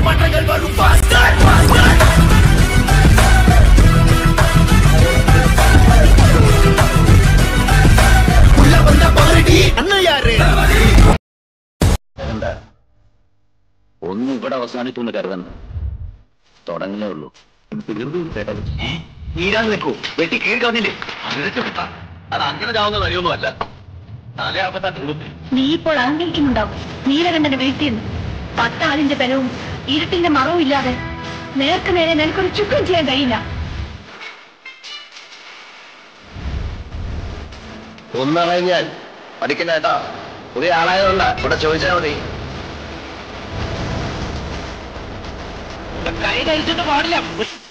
മാറ്റങ്ങൾ വരും faster, faster. ഉള്ള വന്ന പാരടി അന്ന് യാര് എന്താ ഒന്നും ഇവിടെ അവസാനിക്കുന്നു കരുതണ്ട തുടങ്ങുന്നേ ഉള്ളൂ നീരാൻ നിൽക്കൂ വെട്ടി കീഴ്ക്കാന്നില്ലേ അത് അങ്ങനെ ചാവുന്ന വഴിയൊന്നുമല്ല തലയാപ്പത്താൻ കൊടുത്തു നീ ഇപ്പോൾ അഹങ്കരിക്കുന്നുണ്ടാവും നീലകണ്ഠന്റെ വീട്ടിൽ നിന്ന് പത്താളിന്റെ ബലവും ഇരുട്ടിന്റെ മറവും ഇല്ലാതെ നേർക്ക് നേരെ നിനക്കൊരു ചുക്കം ചെയ്യാൻ കഴിയില്ല ഒന്നറിഞ്ഞാൽ പഠിക്കുന്ന കേട്ടോ പുതിയ ആളായതുകൊണ്ടാ ഇവിടെ ചോദിച്ചാൽ മതി കൈ കഴിച്ചിട്ട് പാടില്ല